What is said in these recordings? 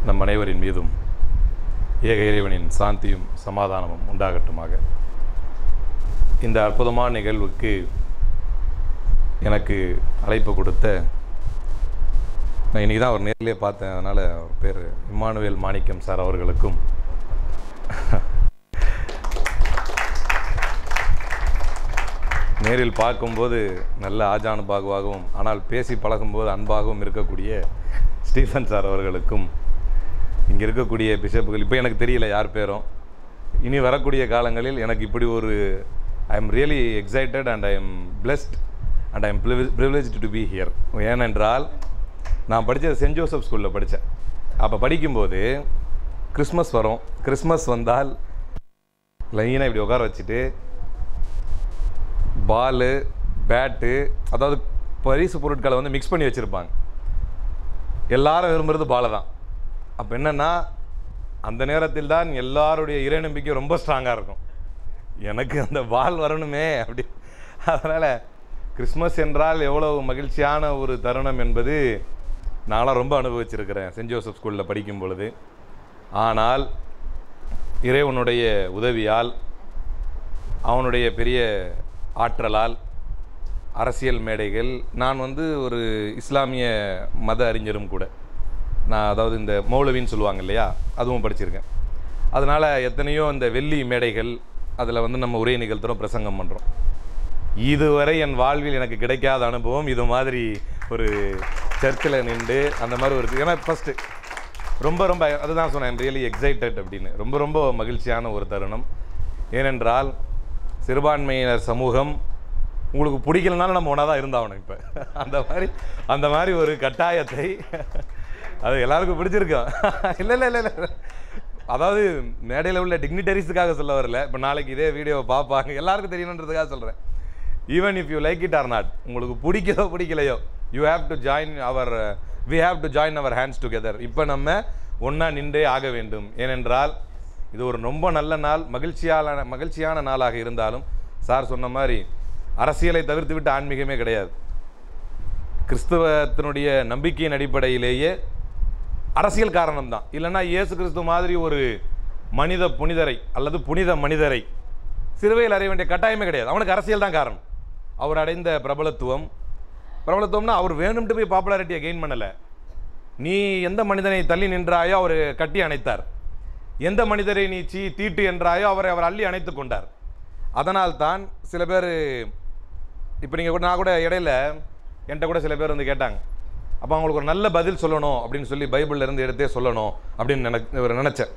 நம் அனைவரின் மீதும் ஏக இறைவனின் சாந்தியும் சமாதானமும் உண்டாகட்டுமாக இந்த அற்புதமான நிகழ்வுக்கு எனக்கு அழைப்பு கொடுத்த நான் இன்றைக்கி தான் அவர் நேரிலே பார்த்தேன் அதனால் அவர் பேர் இம்மானுவேல் மாணிக்கம் சார் அவர்களுக்கும் நேரில் பார்க்கும்போது நல்ல ஆஜானு பாகுவாகவும் ஆனால் பேசி பழகும்போது அன்பாகவும் இருக்கக்கூடிய ஸ்டீஃபன் சார் அவர்களுக்கும் இங்கே இருக்கக்கூடிய பிஷப்புகள் இப்போ எனக்கு தெரியல யார் பேரும் இனி வரக்கூடிய காலங்களில் எனக்கு இப்படி ஒரு I am really excited and I am blessed and I am privileged to be here ஏனென்றால் நான் படித்தது சென்ட் ஜோசப் ஸ்கூலில் படித்தேன் அப்போ படிக்கும்போது கிறிஸ்மஸ் வரும் கிறிஸ்மஸ் வந்தால் லைனாக இப்படி உட்கார வச்சுட்டு பாலு பேட்டு அதாவது பரிசு பொருட்களை வந்து மிக்ஸ் பண்ணி வச்சுருப்பாங்க எல்லாரும் விரும்புறது பாலை தான் அப்போ என்னென்னா அந்த நேரத்தில் தான் எல்லாருடைய இறை நம்பிக்கை ரொம்ப ஸ்ட்ராங்காக இருக்கும் எனக்கு அந்த பால் வரணுமே அப்படி அதனால் கிறிஸ்மஸ் என்றால் எவ்வளவு மகிழ்ச்சியான ஒரு தருணம் என்பது நான்லாம் ரொம்ப அனுபவிச்சிருக்கிறேன் சென்ட் ஜோசப் ஸ்கூலில் படிக்கும் பொழுது ஆனால் இறைவனுடைய உதவியால் அவனுடைய பெரிய ஆற்றலால் அரசியல் மேடைகள் நான் வந்து ஒரு இஸ்லாமிய மத அறிஞரும் கூட நான் அதாவது இந்த மௌலவின்னு சொல்லுவாங்க இல்லையா அதுவும் படிச்சிருக்கேன் அதனால் எத்தனையோ இந்த வெள்ளி மேடைகள் அதில் வந்து நம்ம உரை நிகழ்த்துறோம் பிரசங்கம் பண்ணுறோம் இதுவரை என் வாழ்வில் எனக்கு கிடைக்காத அனுபவம் இது மாதிரி ஒரு சர்ச்சில் நின்று அந்த மாதிரி ஒரு ஏன்னா ஃபஸ்ட்டு ரொம்ப ரொம்ப அதுதான் சொன்னேன் ரியலி எக்ஸைட்டட் அப்படின்னு ரொம்ப ரொம்ப மகிழ்ச்சியான ஒரு தருணம் ஏனென்றால் சிறுபான்மையினர் சமூகம் உங்களுக்கு பிடிக்கலனாலும் நம்ம ஒன்றா தான் இருந்தாகணும் இப்போ அந்த மாதிரி அந்த மாதிரி ஒரு கட்டாயத்தை அது எல்லாருக்கும் பிடிச்சிருக்கும் இல்லை இல்லை இல்லை இல்லை அதாவது மேடையில் உள்ள டிக்னிட்டரிஸுக்காக சொல்ல வரல இப்போ நாளைக்கு இதே வீடியோவை பார்ப்பாங்க எல்லாருக்கும் தெரியணுன்றதுக்காக சொல்கிறேன் even if you like it or not உங்களுக்கு பிடிக்கதோ பிடிக்கலையோ you have to join our we have to join our hands together இப்போ நம்ம ஒன்றா நின்றே ஆக வேண்டும் ஏனென்றால் இது ஒரு ரொம்ப நல்ல நாள் மகிழ்ச்சியான மகிழ்ச்சியான நாளாக இருந்தாலும் சார் சொன்ன மாதிரி அரசியலை தவிர்த்து விட்டு ஆன்மீகமே கிடையாது கிறிஸ்தவத்தினுடைய நம்பிக்கையின் அடிப்படையிலேயே அரசியல் காரணம் தான் இல்லைன்னா இயேசு கிறிஸ்து மாதிரி ஒரு மனித புனிதரை அல்லது புனித மனிதரை சிறுவையில் அறைய வேண்டிய கட்டாயமே கிடையாது அவனுக்கு அரசியல் தான் காரணம் அவர் அடைந்த பிரபலத்துவம் பிரபலத்துவம்னா அவர் வேணும்ட்டு போய் பாப்புலாரிட்டியை கெயின் பண்ணலை நீ எந்த மனிதனை தள்ளி நின்றாயோ அவர் கட்டி அணைத்தார் எந்த மனிதரை நீ சீ தீட்டு என்றாயோ அவரை அவர் அள்ளி அணைத்து கொண்டார் அதனால் தான் சில பேர் இப்போ நீங்கள் கூட நான் கூட இடையில என்கிட்ட கூட சில பேர் வந்து கேட்டாங்க அப்போ அவங்களுக்கு ஒரு நல்ல பதில் சொல்லணும் அப்படின்னு சொல்லி பைபிள்ல இருந்து எடுத்தே சொல்லணும் அப்படின்னு நினை ஒரு நினச்சேன்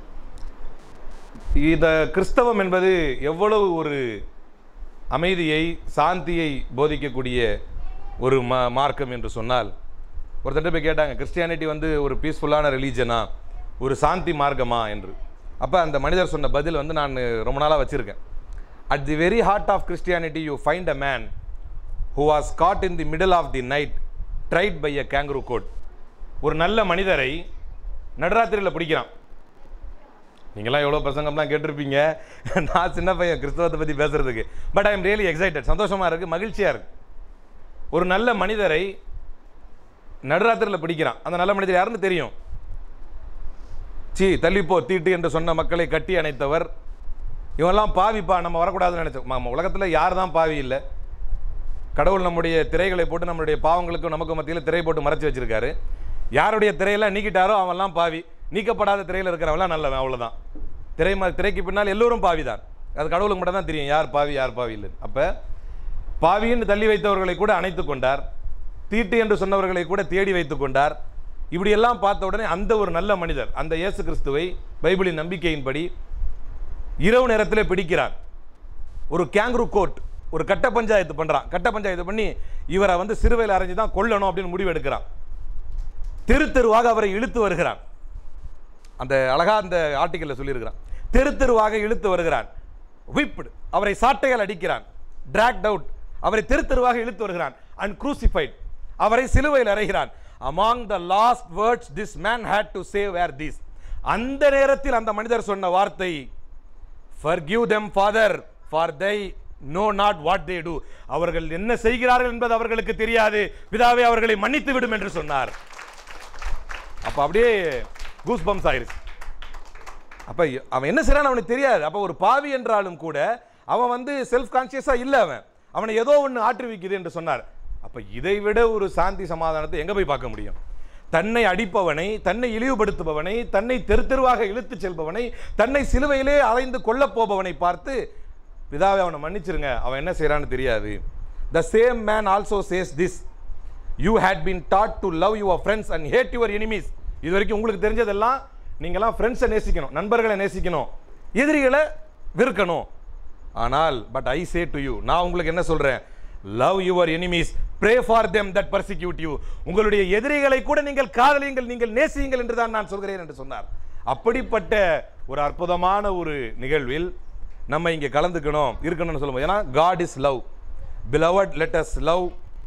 இத கிறிஸ்தவம் என்பது எவ்வளவு ஒரு அமைதியை சாந்தியை போதிக்கக்கூடிய ஒரு ம மார்க்கம் என்று சொன்னால் ஒருத்தர் போய் கேட்டாங்க கிறிஸ்டியானிட்டி வந்து ஒரு பீஸ்ஃபுல்லான ரிலீஜனா ஒரு சாந்தி மார்க்கமா என்று அப்போ அந்த மனிதர் சொன்ன பதில் வந்து நான் ரொம்ப நாளாக வச்சுருக்கேன் at the very heart of Christianity you find a man who was caught in the middle of the night tried by a kangaroo court ஒரு நல்ல மனிதரை நடுராத்திரியில் பிடிக்கிறான் நீங்களாம் எவ்வளோ பிரசங்கம்லாம் கேட்டிருப்பீங்க நான் சின்ன பையன் கிறிஸ்தவத்தை பற்றி பேசுறதுக்கு but I am really excited சந்தோஷமாக இருக்குது மகிழ்ச்சியாக இருக்குது ஒரு நல்ல மனிதரை நடுராத்திரியில் பிடிக்கிறான் அந்த நல்ல மனிதர் யாருன்னு தெரியும் சீ தள்ளிப்போ தீட்டு என்று சொன்ன மக்களை கட்டி அணைத்தவர் இவெல்லாம் பாவிப்பா நம்ம வரக்கூடாதுன்னு நினச்சோம் நம்ம உலகத்தில் யார் தான் பாவி இல்லை கடவுள் நம்முடைய திரைகளை போட்டு நம்மளுடைய பாவங்களுக்கும் நமக்கு மத்தியில் திரை போட்டு மறைச்சு வச்சிருக்காரு யாருடைய திரையெல்லாம் நீக்கிட்டாரோ அவன்லாம் பாவி நீக்கப்படாத திரையில் இருக்கிறவன்லாம் நல்லவன் அவ்வளோதான் திரை ம திரைக்கு பின்னால் எல்லோரும் பாவி தான் அது கடவுளுக்கு மட்டும் தான் தெரியும் யார் பாவி யார் பாவி இல்லை அப்போ பாவின்னு தள்ளி வைத்தவர்களை கூட அணைத்து கொண்டார் தீட்டு என்று சொன்னவர்களை கூட தேடி வைத்து கொண்டார் இப்படியெல்லாம் பார்த்த உடனே அந்த ஒரு நல்ல மனிதர் அந்த இயேசு கிறிஸ்துவை பைபிளின் நம்பிக்கையின்படி இரவு நேரத்திலே பிடிக்கிறார் ஒரு கேங்க்ரூ கோட் ஒரு கட்ட பஞ்சாயத்து பண்ணுறான் கட்ட பஞ்சாயத்து பண்ணி இவரை வந்து சிறுவையில் அரைஞ்சு தான் கொல்லணும் அப்படின்னு முடிவு எடுக்கிறான் தெரு தெருவாக அவரை இழுத்து வருகிறான் அந்த அழகா அந்த ஆர்டிக்கலில் சொல்லியிருக்கிறான் தெரு தெருவாக இழுத்து வருகிறான் விப்டு அவரை சாட்டையால் அடிக்கிறான் டிராக்ட் அவுட் அவரை தெரு தெருவாக இழுத்து வருகிறான் அண்ட் crucified அவரை சிலுவையில் அறைகிறான் among the last words this man had to say were this அந்த நேரத்தில் அந்த மனிதர் சொன்ன வார்த்தை forgive them father for they know not what they do அவர்கள் என்ன செய்கிறார்கள் என்பது அவர்களுக்கு தெரியாது பிதாவே அவர்களை மன்னித்து விடும் என்று சொன்னார் அப்ப அப்படியே கூஸ் பம்ஸ் ஆயிருச்சு அப்ப அவன் என்ன செய்றான்னு அவனுக்கு தெரியாது அப்ப ஒரு பாவி என்றாலும் கூட அவன் வந்து செல்ஃப் கான்சியஸா இல்ல அவன் அவனை ஏதோ ஒன்று ஆற்றுவிக்குது என்று சொன்னார் அப்ப இதை விட ஒரு சாந்தி சமாதானத்தை எங்க போய் பார்க்க முடியும் தன்னை அடிப்பவனை தன்னை இழிவுபடுத்துபவனை தன்னை தெரு தெருவாக இழுத்துச் செல்பவனை தன்னை சிலுவையிலே அலைந்து கொல்லப் போபவனை பார்த்து பிதாவை அவனை மன்னிச்சிருங்க அவன் என்ன செய்றான்னு தெரியாது the same man also says this you had been taught to love your friends and hate your enemies இது வரைக்கும் உங்களுக்கு தெரிஞ்சதெல்லாம் நீங்களாம் ஃப்ரெண்ட்ஸை நேசிக்கணும் நண்பர்களை நேசிக்கணும் எதிரிகளை வெறுக்கணும் ஆனால் but I say to you நான் உங்களுக்கு என்ன சொல்றேன் love your enemies pray for them that persecute you உங்களுடைய எதிரிகளை கூட நீங்கள் காதலியுங்கள் நீங்கள் நேசியுங்கள் என்று தான் நான் சொல்கிறேன் என்று சொன்னார் அப்படிப்பட்ட ஒரு அற்புதமான ஒரு நிகழ்வில் நம்ம இங்கே கலந்துக்கணும் இருக்கணும்னு சொல்லும்போது ஏன்னா God is love beloved let us love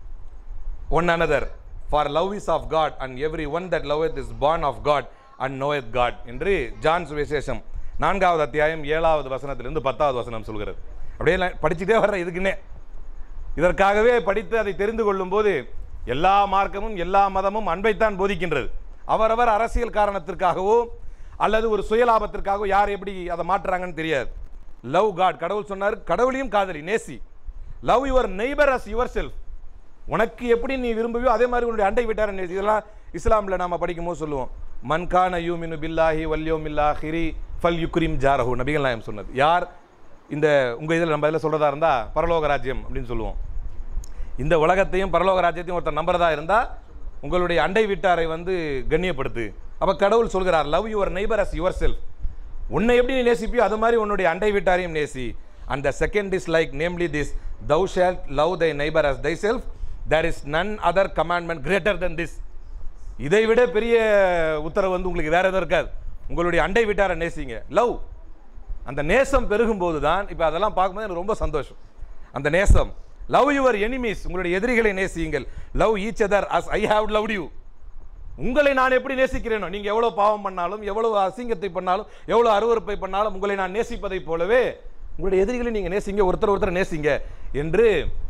one another for love is of God and every one that loveth is born of God and knoweth God என்று ஜான் சுவிசேஷம் நான்காவது அத்தியாயம் ஏழாவது வசனத்திலிருந்து பத்தாவது வசனம் சொல்கிறது அப்படியே நான் படிச்சுட்டே வர்றேன் இதுக்குன்னே இதற்காகவே படித்து அதை தெரிந்து கொள்ளும்போது எல்லா மார்க்கமும் எல்லா மதமும் அன்பைத்தான் போதிக்கின்றது அவரவர் அரசியல் காரணத்திற்காகவோ அல்லது ஒரு சுயலாபத்திற்காகவோ யார் எப்படி அதை மாற்றுறாங்கன்னு தெரியாது லவ் காட் கடவுள் சொன்னார் கடவுளையும் காதலி நேசி love your neighbour as yourself உனக்கு எப்படி நீ விரும்புவியோ அதே மாதிரி உன்னுடைய அண்டை விட்டார நேசி இதெல்லாம் இஸ்லாமில் நாம படிக்கும்போது சொல்லுவோம் மன்கான யூமினு பில்லாஹி வல்யோம் இல்லாஹிரி ஃபல் யுக்ரிம் ஜாரஹு நபிகள் நாயம் சொன்னது யார் இந்த உங்கள் இதில் நம்ம இதில் சொல்கிறதா இருந்தால் பரலோக ராஜ்யம் அப்படின்னு சொல்லுவோம் இந்த உலகத்தையும் பரலோக ராஜ்யத்தையும் ஒருத்தர் நம்புறதா இருந்தால் உங்களுடைய அண்டை வீட்டாரை வந்து கண்ணியப்படுத்து அப்போ கடவுள் சொல்கிறார் love your neighbour as yourself உன்னை எப்படி நீ நேசிப்பியோ அது மாதிரி உன்னுடைய அண்டை வீட்டாரையும் நேசி and the second is like namely this thou shalt love thy neighbour as thyself there is none other commandment greater than this இதை விட பெரிய உத்தரவு வந்து உங்களுக்கு வேற எதுவும் இருக்காது உங்களுடைய அண்டை வீட்டாரை நேசிங்க லவ் அந்த நேசம் பெருகும்போது தான் இப்போ அதெல்லாம் பார்க்கும்போது எனக்கு ரொம்ப சந்தோஷம் அந்த நேசம் லவ் யுவர் எனிமீஸ் உங்களுடைய எதிரிகளை நேசியுங்கள் love each other as I have loved you உங்களை நான் எப்படி நேசிக்கிறேனோ நீங்க எவ்வளவு பாவம் பண்ணாலும் எவ்வளவு அசிங்கத்தை பண்ணாலும் எவ்வளவு அருவருப்பை பண்ணாலும் உங்களை நான் நேசிப்பதைப் போலவே உங்களுடைய எதிரிகளை நீங்க நேசிங்க ஒருத்தர் ஒருத்தர் நேசிங்க என்று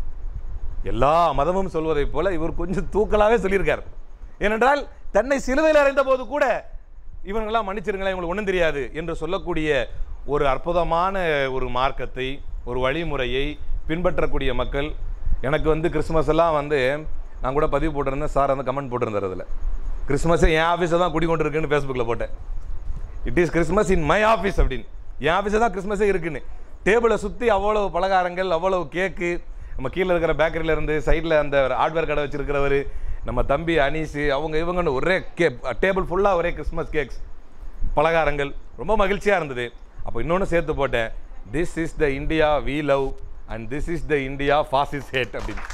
எல்லா மதமும் சொல்வதைப் போல இவர் கொஞ்சம் தூக்கலாவே சொல்லியிருக்கார் ஏனென்றால் தன்னை சிலுவையில் அறைந்த போது கூட இவங்கெல்லாம் மன்னிச்சிருங்களேன் இவங்களுக்கு ஒன்றும் தெரியாது என்று சொல்லக்கூடிய ஒரு அற்புதமான ஒரு மார்க்கத்தை ஒரு வழிமுறையை பின்பற்றக்கூடிய மக்கள் எனக்கு வந்து கிறிஸ்மஸ் எல்லாம் வந்து நான் கூட பதிவு போட்டிருந்தேன் சார் வந்து கமெண்ட் போட்டிருந்தார் அதில் கிறிஸ்மஸை என் ஆஃபீஸில் தான் குடிக்கொண்டு இருக்குன்னு ஃபேஸ்புக்கில் போட்டேன் it is Christmas in my office அப்படின்னு என் ஆஃபீஸில் தான் கிறிஸ்மஸே இருக்குன்னு டேபிளை சுற்றி அவ்வளவு பலகாரங்கள் அவ்வளவு கேக்கு நம்ம கீழே இருக்கிற பேக்கரியில இருந்து சைடில் அந்த ஹார்ட்வேர் கடை வச்சிருக்கிறவர் நம்ம தம்பி அனீஸு அவங்க இவங்கன்னு ஒரே கே டேபிள் ஃபுல்லாக ஒரே கிறிஸ்மஸ் கேக்ஸ் பலகாரங்கள் ரொம்ப மகிழ்ச்சியாக இருந்தது அப்போ இன்னொன்று சேர்த்து போட்டேன் this is the India we love and this is the India fascists hate அப்படின்னு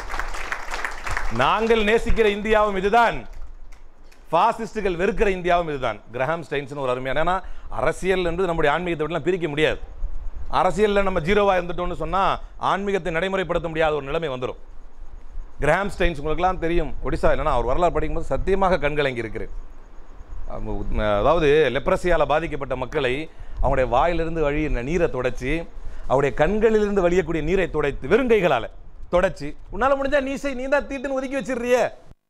நாங்கள் நேசிக்கிற இந்தியாவும் இதுதான் பாசிஸ்டுகள் வெறுக்கிற இந்தியாவும் இதுதான் கிரஹாம் ஸ்டைன்ஸ்னு ஒரு அருமையான ஏன்னா அரசியல் என்பது நம்முடைய ஆன்மீகத்தை விட்டுலாம் பிரிக்க முடியாது அரசியலில் நம்ம ஜீரோவாக இருந்துட்டோம்னு சொன்னால் ஆன்மீகத்தை நடைமுறைப்படுத்த முடியாத ஒரு நிலைமை வந்துடும் கிரஹாம் ஸ்டைன்ஸ் உங்களுக்குலாம் தெரியும் ஒடிசா இல்லைன்னா அவர் வரலாறு படிக்கும்போது சத்தியமாக கண்கலங்கி இருக்கிறேன் அதாவது லெப்ரசியால் பாதிக்கப்பட்ட மக்களை அவங்களுடைய வாயிலிருந்து வழியின நீரை தொடச்சி அவருடைய கண்களிலிருந்து வழியக்கூடிய நீரை துடைத்து வெறுங்கைகளால் தொடச்சி உன்னால முடிஞ்சா நீ செய் நீ தான் தீட்டுன்னு ஒதுக்கி வச்சிடுறியே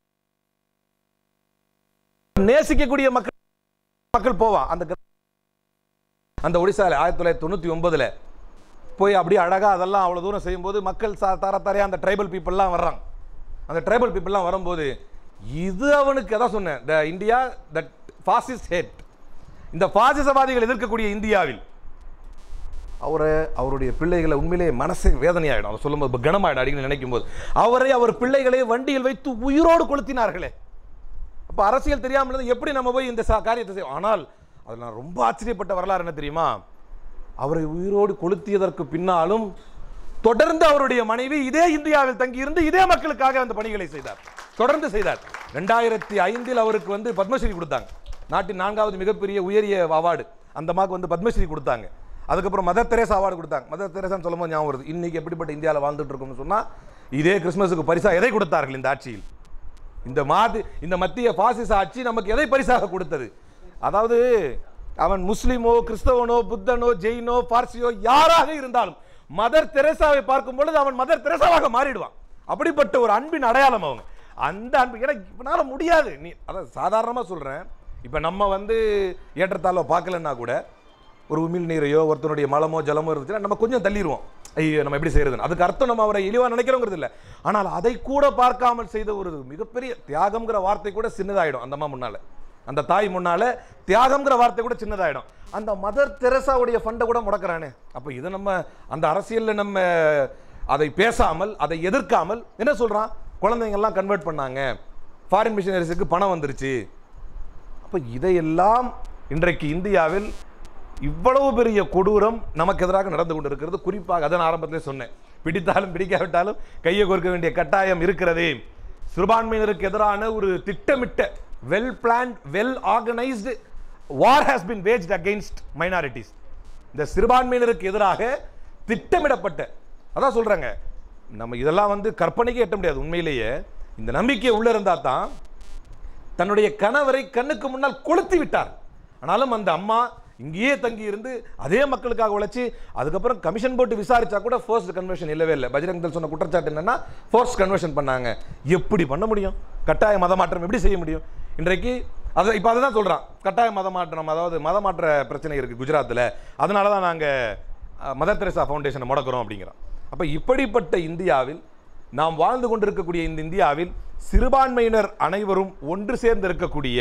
நேசிக்கக்கூடிய மக்கள் மக்கள் போவான் அந்த கிர- அந்த ஒடிசால ஆயிரத்தி தொள்ளாயிரத்தி தொண்ணூற்றி ஒன்பதுல போய் அப்படியே அழகா அதெல்லாம் அவ்வளோ தூரம் செய்யும்போது மக்கள் சா தர தரையா அந்த ட்ரைபல் பீப்புளெலாம் வர்றாங்க அந்த ட்ரைபல் பீப்புளெலாம் வரும்போது இது அவனுக்கு அதான் சொன்னேன் the India that fascist hate இந்த பாசிசவாதிகள் எதிர்க்கக்கூடிய இந்தியாவில் அவரை அவருடைய பிள்ளைகளை உண்மையிலே மனசே வேதனையாயிடும் அவர் சொல்லும்போது கனமாயிடும் அடிக்கடி நினைக்கும் போது அவரை அவர் பிள்ளைகளை வண்டியில் வைத்து உயிரோடு கொளுத்தினார்களே அப்போ அரசியல் தெரியாமல் இருந்தா எப்படி நம்ம போய் இந்த சா- காரியத்தை செய்வோம் ஆனால் அதில் நான் ரொம்ப ஆச்சரியப்பட்ட வரலாறு என்ன தெரியுமா அவரை உயிரோடு கொளுத்தியதற்கு பின்னாலும் தொடர்ந்து அவருடைய மனைவி இதே இந்தியாவில் தங்கியிருந்து இதே மக்களுக்காக அந்த பணிகளை செய்தார் தொடர்ந்து செய்தார் ரெண்டாயிரத்தி ஐந்தில் அவருக்கு வந்து பத்மஸ்ரீ கொடுத்தாங்க நாட்டின் நான்காவது மிகப்பெரிய உயரிய அவார்டு அந்த அம்மாவுக்கு வந்து பத்மஸ்ரீ கொடுத்தாங்க அதுக்கப்புறம் மதர் தெரேசா அவார்டு கொடுத்தாங்க மதர் தெரேசான்னு சொல்லும்போது ஞாபகம் வருது இன்னைக்கு எப்படிப்பட்ட இந்தியாவில் வாழ்ந்துட்டு இருக்கோம்னு சொன்னா இதே கிறிஸ்மஸுக்கு பரிசா எதை கொடுத்தார்கள் இந்த ஆட்சியில் இந்த மாது இந்த மத்திய பாசிச ஆட்சி நமக்கு எதை பரிசாக கொடுத்தது அதாவது அவன் முஸ்லிமோ கிறிஸ்தவனோ புத்தனோ ஜெயினோ பார்சியோ யாராக இருந்தாலும் மதர் தெரேசாவை பார்க்கும் பொழுது அவன் மதர் தெரேசாவாக மாறிடுவான் அப்படிப்பட்ட ஒரு அன்பின் அடையாளம் அவங்க அந்த அன்பு ஏன்னா இவனால முடியாது நீ அதான் சாதாரணமா சொல்றேன் இப்போ நம்ம வந்து ஏற்றத்தாழ்வை பார்க்கலன்னா கூட ஒரு உமிழ் நீரையோ ஒருத்தனுடைய மலமோ ஜலமோ இருந்துச்சுன்னா நம்ம கொஞ்சம் தள்ளிடுவோம் ஐயோ நம்ம எப்படி செய்யறதுன்னு அதுக்கு அர்த்தம் நம்ம அவரை இழிவா நினைக்கிறோங்கிறது இல்லை ஆனால் அதை கூட பார்க்காமல் செய்த ஒரு மிகப்பெரிய தியாகம்ங்கிற வார்த்தை கூட சின்னதாயிடும் அந்த அம்மா முன்னால அந்த தாய் முன்னால தியாகம்ங்கிற வார்த்தை கூட சின்னதாயிடும் அந்த மதர் தெரசாவுடைய ஃபண்டை கூட முடக்கிறானே அப்போ இதை நம்ம அந்த அரசியல்ல நம்ம அதை பேசாமல் அதை எதிர்க்காமல் என்ன சொல்றான் குழந்தைங்க எல்லாம் கன்வெர்ட் பண்ணாங்க ஃபாரின் மிஷினரிஸுக்கு பணம் வந்துருச்சு அப்போ இதையெல்லாம் இன்றைக்கு இந்தியாவில் இவ்வளவு பெரிய கொடூரம் நமக்கு எதிராக நடந்து கொண்டிருக்கிறது குறிப்பாக அதை நான் ஆரம்பத்திலே சொன்னேன் பிடித்தாலும் பிடிக்காவிட்டாலும் கையை கொடுக்க வேண்டிய கட்டாயம் இருக்கிறது சிறுபான்மையினருக்கு எதிரான ஒரு திட்டமிட்ட well plan well organised war has been waged against minorities இந்த சிறுபான்மையினருக்கு எதிராக திட்டமிடப்பட்ட அதான் சொல்றாங்க நம்ம இதெல்லாம் வந்து கற்பனைக்கே எட்ட முடியாது உண்மையிலேயே இந்த நம்பிக்கை உள்ள இருந்தா தான் தன்னுடைய கணவரை கண்ணுக்கு முன்னால் கொளுத்தி விட்டார் ஆனாலும் அந்த அம்மா இங்கேயே தங்கி இருந்து அதே மக்களுக்காக உழைச்சி அதுக்கப்புறம் கமிஷன் போட்டு விசாரிச்சா கூட ஃபோர்ஸ்ட் கன்வர்ஷன் இல்லவே இல்லை பஜ்ரங் தள் சொன்ன குற்றச்சாட்டு என்னன்னா ஃபோர்ஸ் கன்வர்ஷன் பண்ணாங்க எப்படி பண்ண முடியும் கட்டாய மத மாற்றம் எப்படி செய்ய முடியும் இன்றைக்கு அதை இப்போ அதை தான் சொல்கிறான் கட்டாய மத மாற்றம் அதாவது மத மாற்ற பிரச்சனை இருக்குது குஜராத்தில் அதனால தான் நாங்கள் மதர் தெரசா ஃபவுண்டேஷனை முடக்கிறோம் அப்படிங்கிறோம் அப்போ இப்படிப்பட்ட இந்தியாவில் நாம் வாழ்ந்து கொண்டிருக்கக்கூடிய இந்த இந்தியாவில் சிறுபான்மையினர் அனைவரும் ஒன்று சேர்ந்து இருக்கக்கூடிய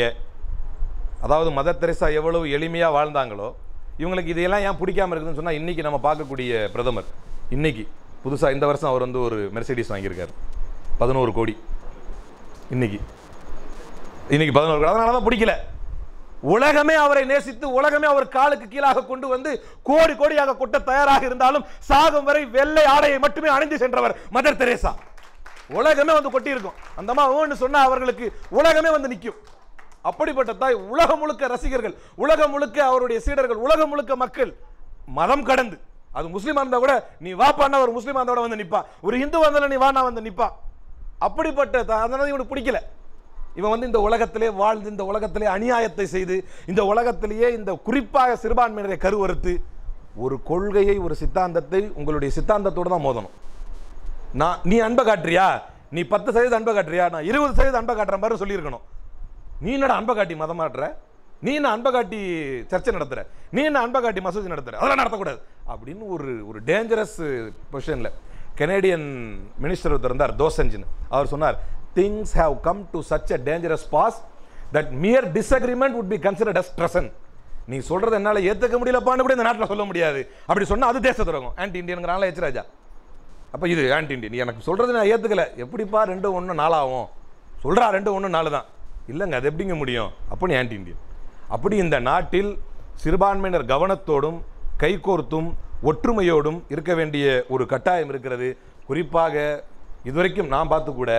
அதாவது மதர் தெரசா எவ்வளவு எளிமையாக வாழ்ந்தாங்களோ இவங்களுக்கு இதையெல்லாம் ஏன் பிடிக்காம இருக்குதுன்னு சொன்னால் இன்னைக்கு நம்ம பார்க்கக்கூடிய பிரதமர் இன்னைக்கு புதுசாக இந்த வருஷம் அவர் வந்து ஒரு மெர்சிடிஸ் வாங்கியிருக்காரு பதினோரு கோடி இன்னைக்கு இன்னைக்கு பதினோரு கோடி அதனால தான் பிடிக்கல உலகமே அவரை நேசித்து உலகமே அவர் காலுக்கு கீழாக கொண்டு வந்து கோடி கோடியாக கொட்ட தயாராக இருந்தாலும் சாகும் வரை வெள்ளை ஆடையை மட்டுமே அணிந்து சென்றவர் மதர் தெரேசா உலகமே வந்து கொட்டி இருக்கும் அந்த அம்மா ஓன்னு சொன்னா அவர்களுக்கு உலகமே வந்து நிற்கும் அப்படிப்பட்ட தாய் உலகம் முழுக்க ரசிகர்கள் உலகம் முழுக்க அவருடைய சீடர்கள் உலகம் முழுக்க மக்கள் மதம் கடந்து அது முஸ்லீமா இருந்தா கூட நீ வாப்பான்னா ஒரு முஸ்லீமா இருந்தா கூட வந்து நிப்பா ஒரு இந்து வந்தாலும் நீ வானா வந்து நிப்பா அப்படிப்பட்ட தா- அதனால இவனுக்கு பிடிக்கல இவன் வந்து இந்த உலகத்திலே வாழ்ந்து இந்த உலகத்திலே அநியாயத்தை செய்து இந்த உலகத்திலேயே இந்த குறிப்பாக சிறுபான்மையினரை கருவறுத்து ஒரு கொள்கையை ஒரு சித்தாந்தத்தை உங்களுடைய சித்தாந்தத்தோடு தான் மோதணும் நான் நீ அன்பை காட்டுறியா நீ பத்து சதவீதம் அன்பை காட்டுறியா நான் இருபது சதவீதம் அன்பை காட்டுற மாதிரி சொல்லியிருக்கணும் நீ என்னடா அன்பை காட்டி மதம் மாட்டுற நீ என்ன அன்பை காட்டி சர்ச்சை நடத்துற நீ என்ன அன்பை காட்டி மசூதி நடத்துற அதெல்லாம் நடத்தக்கூடாது அப்படின்னு ஒரு ஒரு டேஞ்சரஸ் பொசிஷனில் கெனேடியன் மினிஸ்டர் ஒருத்தர் இருந்தார் தோசஞ்சின் அவர் சொன்னார் things have come to such a dangerous pass that mere disagreement would be considered as treason நீ சொல்றது என்னால ஏத்துக்க முடியலப்பான்னு கூட இந்த நாட்டில் சொல்ல முடியாது அப்படி சொன்னா அது தேச துரோகம் ஆன்டி இந்தியனுங்கிறாங்களா எச் ராஜா அப்போ இது ஆன்டி இண்டியன் நீ எனக்கு சொல்றது நான் ஏத்துக்கல எப்படிப்பா ரெண்டு ஒன்று நாளாகும் சொல்றா ரெண்டு ஒன்று நாலு தான் இல்லைங்க அது எப்படிங்க முடியும் அப்போ நீ ஆன்டி இண்டியன் அப்படி இந்த நாட்டில் சிறுபான்மையினர் கவனத்தோடும் கைகோர்த்தும் ஒற்றுமையோடும் இருக்க வேண்டிய ஒரு கட்டாயம் இருக்கிறது குறிப்பாக இதுவரைக்கும் நான் பார்த்து கூட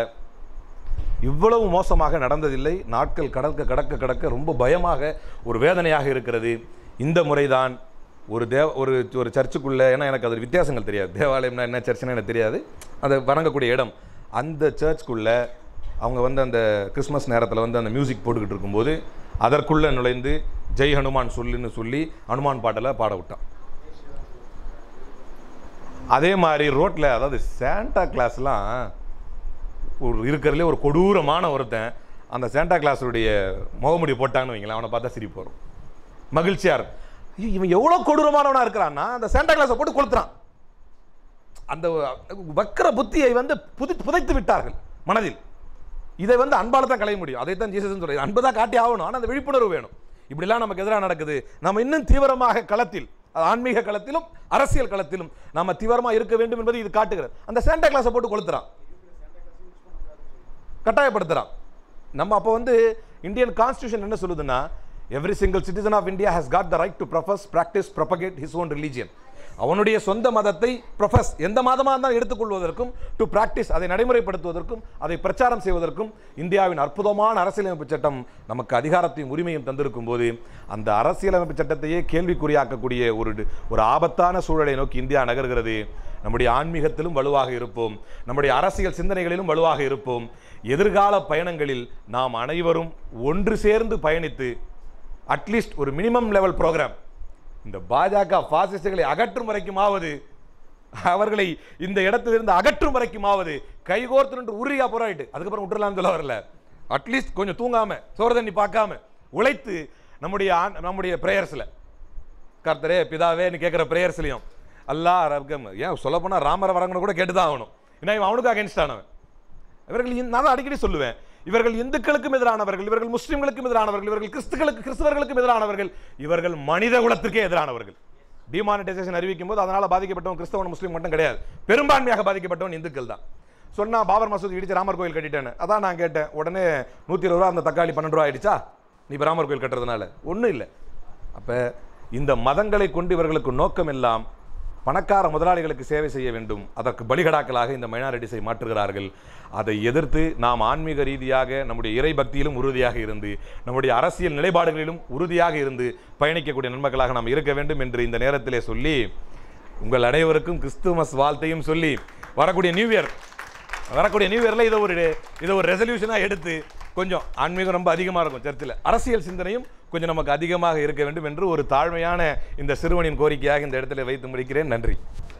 இவ்வளவு மோசமாக நடந்ததில்லை நாட்கள் கடக்க கடக்க கடக்க ரொம்ப பயமாக ஒரு வேதனையாக இருக்கிறது இந்த முறைதான் ஒரு தேவ ஒரு ஒரு சர்ச்சுக்குள்ளே ஏன்னா எனக்கு அது வித்தியாசங்கள் தெரியாது தேவாலயம்னா என்ன சர்ச்சுன்னா எனக்கு தெரியாது அதை வணங்கக்கூடிய இடம் அந்த சர்ச்சுக்குள்ளே அவங்க வந்து அந்த கிறிஸ்மஸ் நேரத்தில் வந்து அந்த மியூசிக் போட்டுக்கிட்டு இருக்கும்போது அதற்குள்ளே நுழைந்து ஜெய் ஹனுமான் சொல்லுன்னு சொல்லி ஹனுமான் பாட்டில் பாட விட்டான் அதே மாதிரி ரோட்டில் அதாவது சாண்டா கிளாஸ்லாம் ஒரு இருக்கிறதுலே ஒரு கொடூரமான ஒருத்தன் அந்த சாண்டா கிளாஸுடைய முகமுடி போட்டாங்கன்னு வைங்களேன் அவனை பார்த்தா சிரிப்பு வரும் மகிழ்ச்சியா இருக்கும் ஐயோ, இவன் எவ்வளோ கொடூரமானவனா இருக்கிறான்னா அந்த சாண்டா கிளாஸை போட்டு கொளுத்துறான் அந்த வக்கர புத்தியை வந்து புதி புதைத்து விட்டார்கள் மனதில் இதை வந்து அன்பால தான் களைய முடியும் அதை தான் ஜீசஸ் சொல்றது அன்பு தான் காட்டி ஆகணும் ஆனால் அந்த விழிப்புணர்வு வேணும் இப்படிலாம் நமக்கு எதிராக நடக்குது நம்ம இன்னும் தீவிரமாக களத்தில் அது ஆன்மீக களத்திலும் அரசியல் களத்திலும் நாம தீவிரமாக இருக்க வேண்டும் என்பதை இது காட்டுகிறது அந்த சாண்டா கிளாஸை போட்டு கொளுத்துறான் கட்டாயப்படுத்துறான் நம்ம அப்போ வந்து இந்தியன் கான்ஸ்டியூஷன் என்ன சொல்லுதுன்னா every single citizen of India has got the right to profess practice propagate his own religion அவனுடைய சொந்த மதத்தை ப்ரொஃபஸ் எந்த மதமாக இருந்தாலும் எடுத்துக்கொள்வதற்கும் டு பிராக்டிஸ் அதை நடைமுறைப்படுத்துவதற்கும் அதை பிரச்சாரம் செய்வதற்கும் இந்தியாவின் அற்புதமான அரசியலமைப்பு சட்டம் நமக்கு அதிகாரத்தையும் உரிமையும் தந்திருக்கும் போது அந்த அரசியலமைப்பு சட்டத்தையே கேள்விக்குறியாக்கக்கூடிய ஒரு ஒரு ஆபத்தான சூழலை நோக்கி இந்தியா நகர்கிறது நம்முடைய ஆன்மீகத்திலும் வலுவாக இருப்போம் நம்முடைய அரசியல் சிந்தனைகளிலும் வலுவாக இருப்போம் எதிர்கால பயணங்களில் நாம் அனைவரும் ஒன்று சேர்ந்து பயணித்து அட்லீஸ்ட் ஒரு மினிமம் லெவல் ப்ரோக்ராம் இந்த பாஜக பாசிஸ்டுகளை அகற்றும் வரைக்குமாவது அவர்களை இந்த இடத்திலிருந்து அகற்றும் வரைக்குமாவது கைகோர்த்து நின்று உறுதியா போராடிட்டு அதுக்கப்புறம் விட்டுறலாம்னு சொல்ல வரல அட்லீஸ்ட் கொஞ்சம் தூங்காம சோறு தண்ணி பார்க்காம உழைத்து நம்முடைய ஆண்- நம்முடைய பிரேயர்ஸில் கர்த்தரே பிதாவேன்னு கேட்குற பிரேயர்ஸ்லையும் அல்லாஹ் ரப்கம் ஏன் சொல்ல போனால் ராமர வரங்கன்னு கூட கேட்டு தான் ஆகணும் ஏன்னா இவன் அவனுக்கு அகேன்ஸ்ட் ஆனவன் இவர்கள் இந்த- நான் தான் அடிக்கடி சொல்லுவேன் இவர்கள் இந்துக்களுக்கும் எதிரானவர்கள் இவர்கள் முஸ்லிம்களுக்கும் எதிரானவர்கள் இவர்கள் கிறிஸ்துக்களுக்கு கிறிஸ்தவர்களுக்கும் எதிரானவர்கள் இவர்கள் மனித குலத்துக்கே எதிரானவர்கள் டிமானிட்டைசேஷன் அறிவிக்கும் போது அதனால பாதிக்கப்பட்டவன் கிறிஸ்தவன் முஸ்லீம் மட்டும் கிடையாது பெரும்பான்மையாக பாதிக்கப்பட்டவன் இந்துக்கள் தான் சொன்னா பாபர் மசூதி இடிச்சு ராமர் கோயில் கட்டிட்டேன்னு அதான் நான் கேட்டேன் உடனே நூற்றி இருபது ரூபா அந்த தக்காளி பன்னெண்டு ரூபா ஆயிடுச்சா நீ இப்ப ராமர் கோயில் கட்டுறதுனால ஒன்றும் இல்லை அப்ப இந்த மதங்களை கொண்டு இவர்களுக்கு நோக்கம் எல்லாம் பணக்கார முதலாளிகளுக்கு சேவை செய்ய வேண்டும் அதற்கு பலிகடாக்களாக இந்த மைனாரிட்டிஸை மாற்றுகிறார்கள் அதை எதிர்த்து நாம் ஆன்மீக ரீதியாக நம்முடைய இறை பக்தியிலும் உறுதியாக இருந்து நம்முடைய அரசியல் நிலைப்பாடுகளிலும் உறுதியாக இருந்து பயணிக்கக்கூடிய நன்மக்களாக நாம் இருக்க வேண்டும் என்று இந்த நேரத்திலே சொல்லி உங்கள் அனைவருக்கும் கிறிஸ்துமஸ் வாழ்த்தையும் சொல்லி வரக்கூடிய நியூ இயர் வரக்கூடிய நியூ இயரில் இதை ஒரு இதை ஒரு ரெசல்யூஷனாக எடுத்து கொஞ்சம் ஆன்மீகம் ரொம்ப அதிகமாக இருக்கும் சர்ச்சில் அரசியல் சிந்தனையும் கொஞ்சம் நமக்கு அதிகமாக இருக்க வேண்டும் என்று ஒரு தாழ்மையான இந்த சிறுவனின் கோரிக்கையாக இந்த இடத்துல வைத்து முடிக்கிறேன் நன்றி